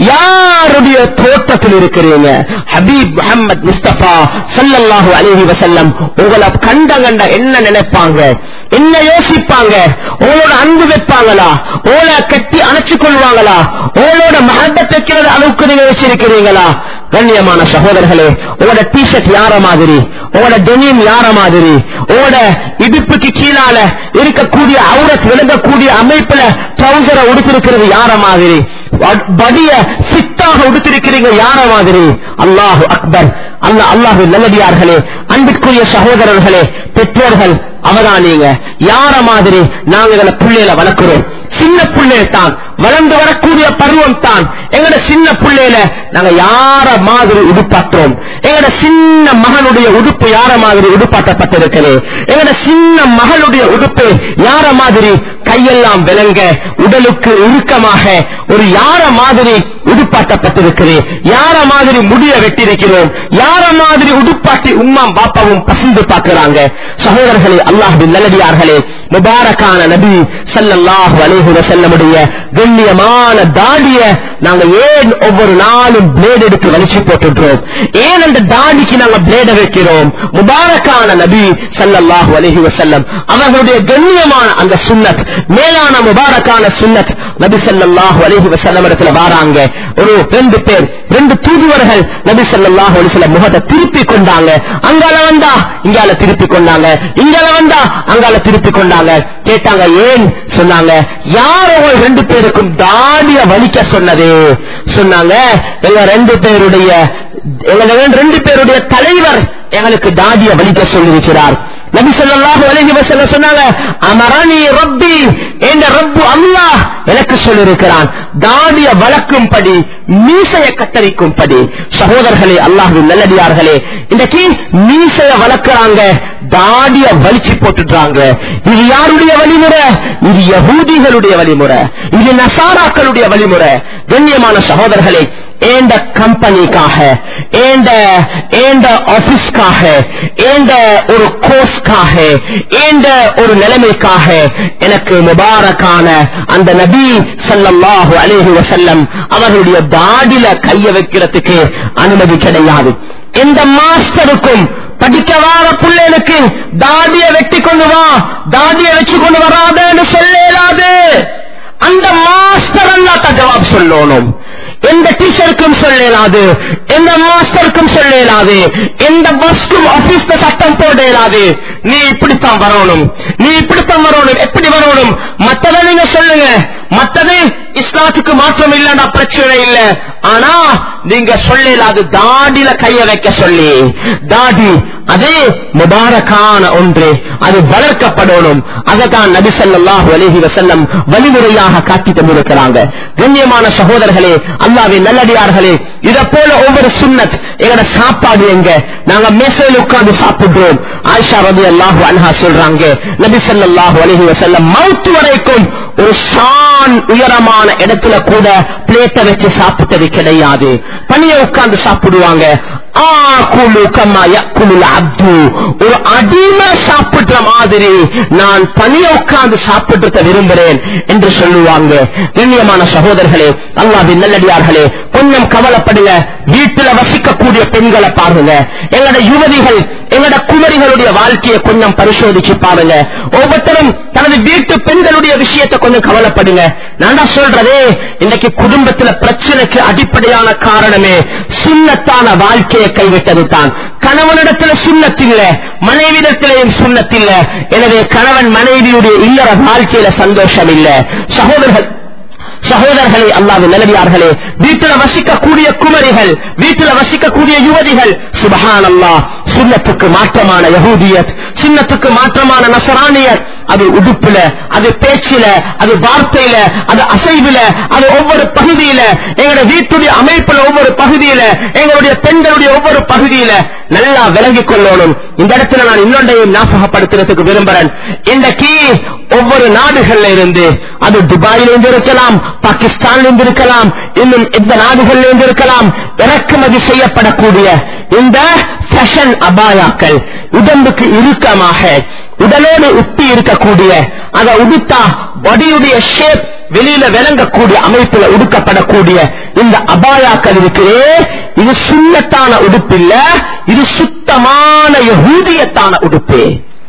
யாருடைய தோட்டத்தில் இருக்கிறீங்க ஹபீப் முகமது முஸ்தபா சல்லல்லாஹு அலைஹி வசல்லம் உங்களை கண்ட கண்ட என்ன நினைப்பாங்க என்ன யோசிப்பாங்க உங்களோட அன்பு வைப்பாங்களா உங்களை கட்டி அணைச்சு கொள்வாங்களா உங்களோட மகத்தை வைக்கிறது அளவுக்கு நீங்க வச்சிருக்கிறீங்களா கண்ணியமான சகோதரர்களே உங்களோட டிஷர்ட் யார மாதிரி உங்களோட டெனிம் யார மாதிரி உங்களோட இடுப்புக்கு கீழால இருக்கக்கூடிய அவுரத் விளங்கக்கூடிய அமைப்புல ட்ரௌசரை உடுத்திருக்கிறது யார மாதிரி படிய சித்தாக உடுத்திருக்கிறீங்க யார மாதிரி அல்லாஹு அக்பர் அல்ல அல்லாஹு நல்லடியார்களே அன்பிற்குரிய சகோதரர்களே பெற்றோர்கள் அவதானிங்க யார மாதிரி நாங்க எங்களை பிள்ளையில வளர்க்கிறோம் சின்ன பிள்ளைய தான் வளர்ந்து வரக்கூடிய பருவம் தான் எங்கட சின்ன பிள்ளையில நாங்க யார மாதிரி உடுப்பாற்றோம் எங்கட சின்ன மகனுடைய உடுப்பு யார மாதிரி உடுப்பாட்டப்பட்டிருக்கிறது எங்கட சின்ன மகளுடைய உடுப்பு யார மாதிரி கையெல்லாம் விளங்க உடலுக்கு இறுக்கமாக ஒரு யார மாதிரி உடுப்பாட்டப்பட்டிருக்கிறது யார மாதிரி முடிய வெட்டிருக்கிறோம் யார மாதிரி உடுப்பாட்டி உம்மா பாப்பாவும் பசந்து பார்க்கிறாங்க சகோதரர்களே அல்லாஹின் நல்லடியார்களே முபாரக்கான நபி சல்லல்லாஹு அலைஹி வஸல்லமுடைய கண்ணியமான தாடிய நாங்க ஏன் ஒவ்வொரு நாளும் பிளேட் எடுத்து வலிச்சு போட்டுடுறோம் ஏன் அந்த தாடிக்கு நாங்க பிளேட வைக்கிறோம் முபாரக்கான நபி சல்லல்லாஹு அலைஹி வஸல்லம் அவர்களுடைய கண்ணியமான அந்த சுன்னத் மேலான முபாரக்கான சுன்னத் நபி சல்லல்லாஹு அலைஹி வஸல்லம் இடத்துல வாராங்க ஒரு ரெண்டு பேர் ரெண்டு தூதுவர்கள் நபி சல்லல்லாஹு அலைஹி வஸல்லம் முகத்தை திருப்பி கொண்டாங்க அங்கால வந்தா இங்கால திருப்பி கொண்டாங்க இங்கால வந்தா அங்கால திருப்பி கொண்டாங்க கேட்டாங்க ஏன் சொன்னாங்க யார் உங்கள் ரெண்டு பேருக்கும் தாடிய வலிக்க சொன்னது சொன்னாங்க எங்க ரெண்டு பேருடைய எங்க ரெண்டு பேருடைய தலைவர் எங்களுக்கு தாடிய வலிக்க சொல்லியிருக்கிறார் நபி ஸல்லல்லாஹு அலைஹி வஸல்லம் சொன்னாங்க அமரனி ரப்பி என்ற ரப்பு அல்லாஹ் எனக்கு சொல்லியிருக்கிறான் தாடிய வளர்க்கும்படி மீசைய கத்தரிக்கும்படி சகோதரர்களே அல்லாஹ்வின் நல்லடியார்களே இன்றைக்கு மீசைய வளர்க்கறாங்க தாடிய வலிச்சு போட்டுடுறாங்க இது யாருடைய வழிமுறை இது யகூதிகளுடைய வழிமுறை இது நசாராக்களுடைய வழிமுறை கண்ணியமான சகோதரர்களே ஏண்ட கம்பெனிக்காக ஏண்ட ஏண்ட ஆபீஸ்க்காக ஏண்ட ஒரு கோர்ஸ்க்காக ஏண்ட ஒரு நிலைமைக்காக எனக்கு முபாரக்கான அந்த நபி ஸல்லல்லாஹு அலைஹி வஸல்லம் அவர்களுடைய தாடில கைய வைக்கிறதுக்கு அனுமதி கிடையாது எந்த மாஸ்டருக்கும் படிக்க வார பிள்ளைகளுக்கு தாடிய வெட்டி கொண்டு வா தாடிய வச்சு கொண்டு வராதன்னு சொல்லலாது அந்த மாஸ்டர் அல்லாட்ட ஜவாப் சொல்லணும் எந்த டீச்சருக்கும் சொல்லலாது எந்த மாஸ்டருக்கும் சொல்லலாது எந்த பஸ்க்கும் ஆபீஸ்ல சட்டம் போட இயலாது நீ இப்படித்தான் வரணும் நீ இப்படித்தான் வரணும் எப்படி வரணும் மத்ததை நீங்க சொல்லுங்க மத்தது இஸ்லாத்துக்கு மாற்றம் இல்லைன்னா பிரச்சனை இல்ல ஆனா நீங்க சொல்லலாது தாடியில கைய வைக்க சொல்லி தாடி அதே முபாரக்கான ஒன்று அது வளர்க்கப்படணும் அதைத்தான் நபி ஸல்லல்லாஹு அலைஹி வஸல்லம் வழிமுறையாக காட்டி தந்திருக்கிறாங்க கண்ணியமான சகோதரர்களே அல்லாஹ்வின் நல்லடியார்களே இத போல ஒவ்வொரு சுன்னத் எங்கட சாப்பாடு எங்க நாங்க மேசையில் உட்கார்ந்து சாப்பிடுறோம் ஆயிஷா ரபி அல்லாஹு அன்ஹா சொல்றாங்க நபி ஸல்லல்லாஹு அலைஹி வஸல்லம் மவுத் வரைக்கும் ஒரு சான் உயரமான இடத்துல கூட பிளேட்டை வச்சு சாப்பிட்டது கிடையாது பனிய உட்கார்ந்து சாப்பிடுவாங்க ஆகுலு கம்மா யக்குலுல் அப்து ஒரு அடிமை சாப்பிடுற மாதிரி நான் பனிய உட்கார்ந்து சாப்பிட்டு விரும்புகிறேன் என்று சொல்லுவாங்க கண்ணியமான சகோதரர்களே அல்லாவின் நல்லடியார்களே கொஞ்சம் கவலைப்படுங்க வீட்டுல வசிக்கக்கூடிய பெண்களை பாருங்க எங்களோட யுவதிகள் எங்களோட குமரிகளுடைய வாழ்க்கையை கொஞ்சம் பரிசோதிச்சு பாருங்க ஒவ்வொருத்தரும் தனது வீட்டு பெண்களுடைய விஷயத்தை கொஞ்சம் கவலைப்படுங்க நான் தான் சொல்றதே இன்னைக்கு குடும்பத்துல பிரச்சனைக்கு அடிப்படையான காரணமே சுண்ணத்தான வாழ்க்கையை கைவிட்டது தான் கணவனிடத்துல சுண்ணத்தில்ல மனைவிடத்திலேயும் சுண்ணத்தில்ல எனவே கணவன் மனைவியுடைய இல்லற வாழ்க்கையில சந்தோஷம் இல்ல சகோதரர்கள் சகோதரர்களே அல்லாவின் நிலவியார்களே வீட்டில் வசிக்கக்கூடிய குமரிகள் வீட்டில் வசிக்கக்கூடிய யுவதிகள் சுபஹான் அல்லா சுண்ணத்துக்கு மாற்றமான யகூதியத் சுண்ணத்துக்கு மாற்றமான நசரானியத் அது உடுப்புல அது பேச்சில அது வார்த்தையில அது அசைவுல அது ஒவ்வொரு பகுதியில எங்களுடைய வீட்டுடைய அமைப்புல ஒவ்வொரு பகுதியில எங்களுடைய பெண்களுடைய ஒவ்வொரு பகுதியில நல்லா விளங்கிக் கொள்ளணும் இந்த இடத்துல நான் இன்னொன்றையும் ஞாபகப்படுத்துறதுக்கு விரும்புறேன் இன்றைக்கு ஒவ்வொரு நாடுகள்ல இருந்து அது துபாயில இருந்து இருக்கலாம் பாகிஸ்தான்ல இருந்து இருக்கலாம் இன்னும் எந்த நாடுகள்ல இருந்து இருக்கலாம் இறக்குமதி செய்யப்படக்கூடிய இந்த ஃபேஷன் அபாயாக்கள் உடம்புக்கு இறுக்கமாக உடலோடு ஒட்டி இருக்கக்கூடிய அதை உடுத்தா பாடியுடைய ஷேப் வெளியில விளங்கக்கூடிய அமைப்புல உடுக்கப்படக்கூடிய இந்த அபாயாக்கள் இருக்கிறே இது சுண்ணத்தான உடுப்பு இல்ல இது சுத்தமான யகூதியத்தான உடுப்பு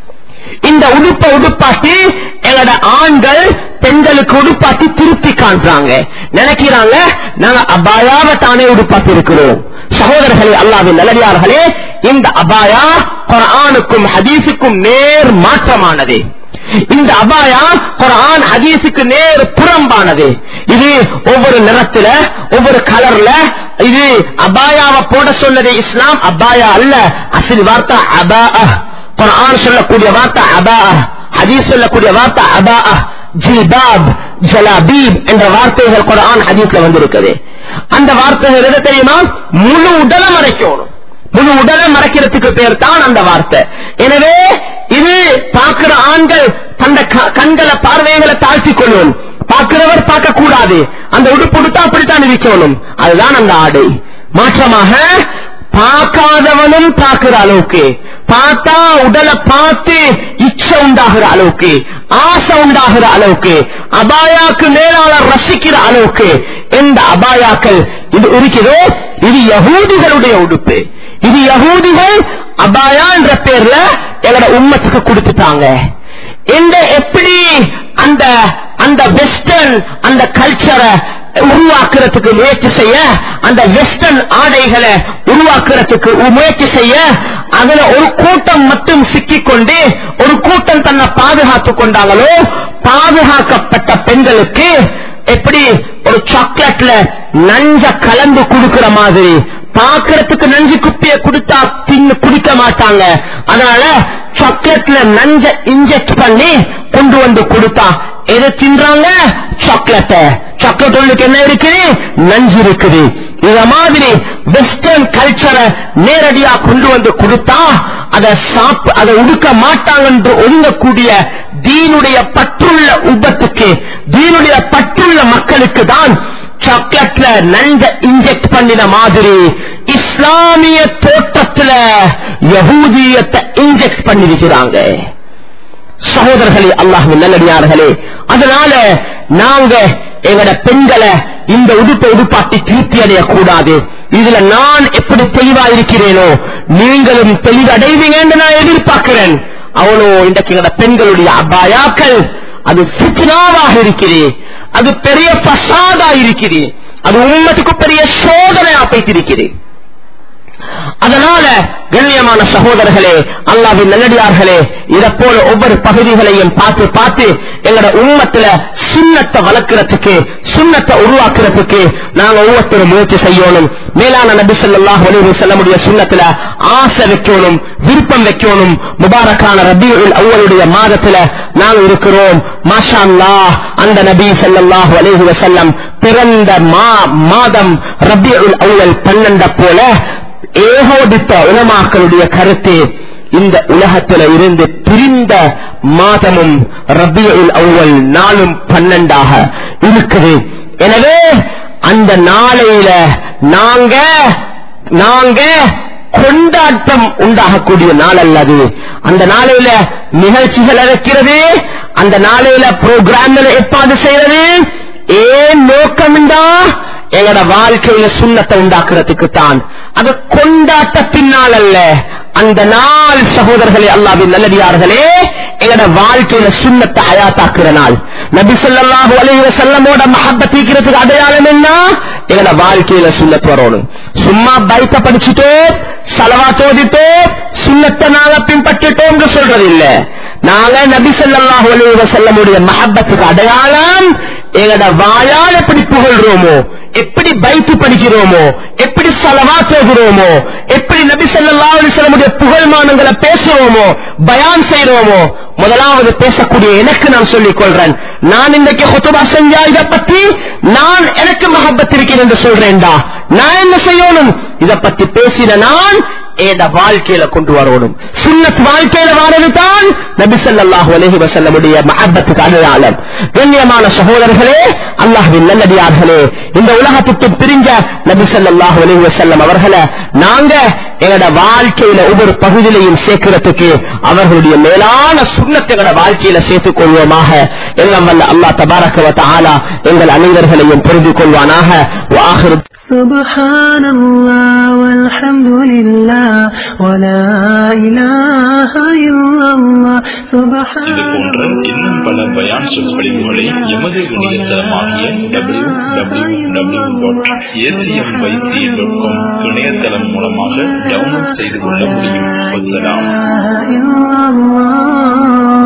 இந்த உடுப்பை உடுப்பாட்டி எங்களோட ஆண்கள் பெண்களுக்கு உடுப்பாட்டி திருப்தி காண்றாங்க நினைக்கிறாங்க நாங்க அபாயாவை தானே உடுப்பாட்டி இருக்கிறோம் சகோதரர்களே அல்லாவின் நல்லடியார்களே இந்த அபாயா குரானுக்கும் ஹதீஸுக்கும் நேர் மாற்றமானது இந்த அபாயா குரான் ஹதீஸுக்கு நேர் புறம்பானது இது ஒவ்வொரு நிறத்துல ஒவ்வொரு கலர்ல இது அபாயாவை போட சொன்னது இஸ்லாம் அபாயா அல்ல அசில் வார்த்தை அபா குரான் சொல்லக்கூடிய வார்த்தை அபா ஹதீஸ் சொல்லக்கூடிய வார்த்தை அபா ஜில்பாப் ஜலாபீப் என்ற வார்த்தைகள் குரான் ஹதீஸ்ல வந்திருக்குது அந்த வார்த்தைகள் எது தெரியுமா முழு உடலை மறைக்கணும் முழு உடலை மறைக்கிறதுக்கு பேர் தான் அந்த வார்த்தை எனவே இது பார்க்கிற ஆண்கள் தந்த கண்களை பார்வைகளை தாழ்த்தி கொள்ளும் பார்க்கிறவர் பார்க்க கூடாது அந்த உடுப்பு உடுத்தா அப்படித்தான் இருக்கணும் அதுதான் அந்த ஆடை மாற்றமாக பார்க்காதவனும் பார்க்கிற அளவுக்கு பார்த்தா உடலை பார்த்து இச்சை உண்டாகிற அளவுக்கு ஆசை உண்டாகிற அளவுக்கு அபாயாக்கு மேலால ரசிக்கிற அளவுக்கு எந்த அபாயாக்கள் இது இருக்கிறதோ இது யகூதிகளுடைய உடுப்பு இது யகூதிகள் அபாயா என்ற பேர்ல எங்களோட உம்மத்துக்கு கொடுத்துட்டாங்க இந்த எப்படி அந்த அந்த வெஸ்டர்ன் அந்த கல்ச்சரை உருவாக்குறதுக்கு முயற்சி செய்ய அந்த வெஸ்டர்ன் ஆடைகளை உருவாக்குறதுக்கு முயற்சி செய்ய அதுல ஒரு கூட்டம் மட்டும் சிக்கிக்கொண்டு ஒரு கூட்டம் தன்னை பாதுகாத்துக் கொண்டாங்களோ பாதுகாக்கப்பட்ட பெண்களுக்கு எப்படி ஒரு சாக்லேட்ல நஞ்ச கலந்து கொடுக்கிற மாதிரி பாக்குறதுக்கு நஞ்சு குப்பிய கொடுத்தா தின்னு குடிக்க மாட்டாங்க அதனால சாக்லேட்ல நஞ்ச இன்ஜெக்ட் பண்ணி கொண்டு வந்து கொடுத்தா எது தின்றாங்க சாக்லேட்ட சாக்லேட் உங்களுக்கு என்ன இருக்குது நஞ்சு இருக்குது இத மாதிரி வெஸ்டர்ன் கல்ச்சரை நேரடியா கொண்டு வந்து கொடுத்தா அதை சாப் அதை உடுக்க மாட்டாங்க என்று ஒழுங்கக்கூடிய தீனுடைய பற்றுள்ள உபத்துக்கு தீனுடைய பற்றுள்ள மக்களுக்கு தான் சாக்லேட்ல நஞ்ச இன்ஜெக்ட் பண்ணின மாதிரி இஸ்லாமிய தோட்டத்துல யகூதியத்தை இன்ஜெக்ட் பண்ணிருக்கிறாங்க சகோதரர்களே அல்லாஹின் நல்லடியார்களே அதனால நாங்க எங்கட பெண்களை இந்த உடுப்பை உடுப்பாட்டி திருப்தி அடையக்கூடாது இதுல நான் எப்படி தெளிவா இருக்கிறேனோ நீங்களும் தெளிவடைவீங்க என்று நான் எதிர்பார்க்கிறேன் அவனோ இன்றைக்கு எங்கட பெண்களுடைய அபாயாக்கள் அது சித்தனாவாக இருக்கிறது அது பெரிய பசாதா இருக்கிறது அது உண்மத்துக்கு பெரிய சோதனையா பைத்திருக்கிறது அதனால கண்ணியமான சகோதரர்களே அல்லாவின் நல்லடியார்களே இதை போல ஒவ்வொரு பகுதிகளையும் பார்த்து பார்த்து எங்களோட உண்மத்துல சுண்ணத்தை வளர்க்கறதுக்கு சுண்ணத்தை உருவாக்குறதுக்கு நாங்க ஒவ்வொருத்தரும் முயற்சி செய்யணும் மேலான நபி சொல்லாஹ் ஒளிவு செல்ல முடிய சுண்ணத்துல ஆசை வைக்கணும் விருப்பம் வைக்கணும் முபாரக்கான ரபியுல் அவ்வளுடைய மாதத்துல நாங்க இருக்கிறோம் மாஷா அல்லாஹ் அந்த நபி ஸல்லல்லாஹு அலைஹி வஸல்லம் பிறந்த மா மாதம் ரபியுல் அவ்வல் பன்னெண்ட போல ஏகோடித்த உலமாக்களுடைய கருத்து இந்த உலகத்தில் இருந்து பிரிந்த மாதமும் ரபியுல் அவ்வல் நாளும் பன்னெண்டாக இருக்குது எனவே அந்த நாளையில நாங்க நாங்க கொண்டாட்டம் உண்டாகக்கூடிய நாள் அல்லது அந்த நாளையில நிகழ்ச்சிகள் இருக்கிறது அந்த நாளையில புரோகிராம்கள் ஏற்பாடு செய்யறது ஏன் நோக்கம்டா எங்கட வாழ்க்கையில சுண்ணத்தை உண்டாக்குறதுக்கு தான் அது கொண்டாட்ட பின்னால் அல்ல அந்த நாள் சகோதரர்களே அல்லாவின் நல்லடியார்களே எங்கட வாழ்க்கையில சுண்ணத்தை அயாத்தாக்குற நாள் நபி ஸல்லல்லாஹு அலைஹி வஸல்லமோட மஹப்பத் ஈக்கிறதுக்கு அடையாளம் என்ன எங்கட வாழ்க்கையில சுண்ணத் வரணும் சும்மா பைத்த படிச்சுட்டோ சலவா தோதிட்டோ சுண்ணத்தை நாங்க பின்பற்றிட்டோம்னு சொல்றது இல்ல நாங்க நபி ஸல்லல்லாஹு அலைஹி வஸல்லமுடைய மஹப்பத்துக்கு அடையாளம் எங்கட வாயால் எப்படி புகழ்றோமோ எப்படி பைத்து படிக்கிறோமோ எப்படி சலவா தோகிறோமோ எப்படி நபி ஸல்லல்லாஹு அலைஹி வஸல்லமுடைய புகழ்மானங்களை பேசுறோமோ பயான் செய்றோமோ முதலாவது பேசக்கூடிய எனக்கு நான் சொல்லிக் கொள்றேன் நான் இன்னைக்கு ஹுத்துபா செஞ்சா இதை பத்தி நான் எனக்கு மஹப்பத் இருக்கிறேன் என்று சொல்றேன்டா நான் என்ன செய்யணும் இதை பத்தி பேசின நான் ஏட வாழ்க்கையில கொண்டு வரணும் சுன்னத் வாழ்க்கையில வாரது தான் நபி ஸல்லல்லாஹு அலைஹி வஸல்லமுடைய மஹப்பத்துக்கு அடையாளம் கண்ணியமான சகோதரர்களே அல்லாஹ்வின் நல்லடியார்களே இந்த உலகத்துக்கு பிரிஞ்ச நபி ஸல்லல்லாஹு அலைஹி வஸல்லம் அவர்களை நாங்க எங்களோட வாழ்க்கையில ஒவ்வொரு பகுதியிலையும் சேர்க்கிறதுக்கு அவர்களுடைய மேலான சுண்ணத்தை எங்களோட வாழ்க்கையில சேர்த்துக் கொள்வோமாக எல்லாம் வல்ல அல்லாஹ் தபாரக வ தஆலா எங்கள் அனைவர்களையும் புரிந்து கொள்வானாக وآخر سبحان الله والحمد لله ولا إله إلا الله سبحان இது போன்ற இன்னும் பல பயான் சொற்பொழிவுகளை எமது இணையதளமாகிய W W W dot ACM YC dot com இணையதளம் மூலமாக டவுன்லோட் செய்து கொள்ள முடியும் வசலாம் إلا الله